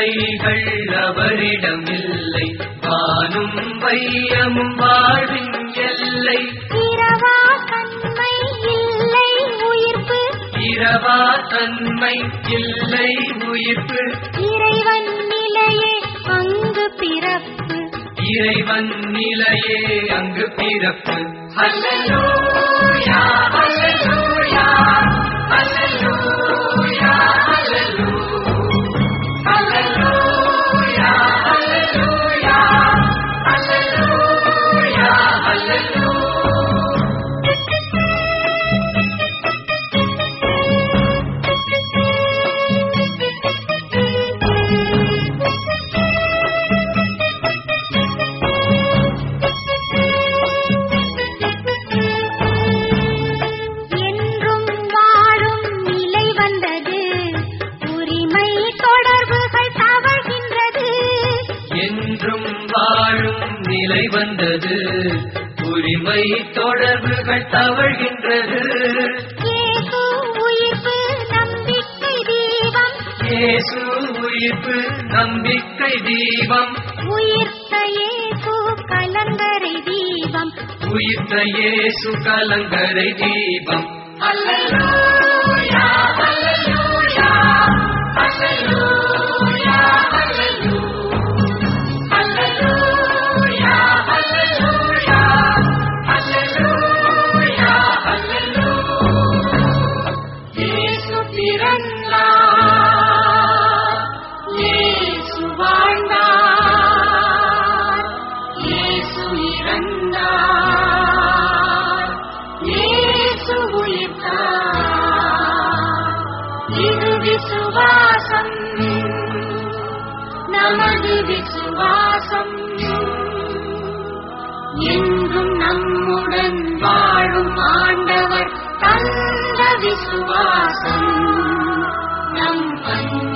எல்லைகள் அவரிடம் இல்லை வானும் வையமும் வாழ்வின் எல்லை இரவா தன்மை இல்லை உயிர்ப்பு இரவா தன்மை இல்லை உயிர்ப்பு இறைவன் நிலையே அங்கு பிறப்பு இறைவன் நிலையே அங்கு பிறப்பு ஹல்லேலூயா ஹல்லேலூயா ஹல்லேலூயா ஹல்லேலூயா ஹல்லேலூயா ஹல்லேலூயா ஹல்லேலூயா ஹல்லேலூயா என்றும் வாழும் நிலை வந்தது உரிமை தொடர்புகள் தவழ்கின்றது என்றும் வாழும் நிலை வந்தது உரிமை தொடர்புகள் தவழ்கின்றது இயேசு உயிர்ப்பு நம்பிக்கை தீபம் இயேசு உயிர்ப்பு நம்பிக்கை தீபம் உயிர்த்த இயேசு கலங்கரை தீபம் உயிர்த்த இயேசு கலங்கரை தீபம் அல்லேலூயா அல்லேலூயா அல்லேலூயா அல்லேலூயா அல்லேலூயா அல்லேலூயா அல்லேலூயா இயேசு பிறந்தார் இயேசு வாழ்ந்தார் இயேசு இறந்தார் இயேசு உயிர்த்தார் இது விசுவாசம் நமது விசுவாசம் எங்கும் நம்முடன் வாழும் ஆண்டவர் தந்த விசுவாசம் நம் அன்பு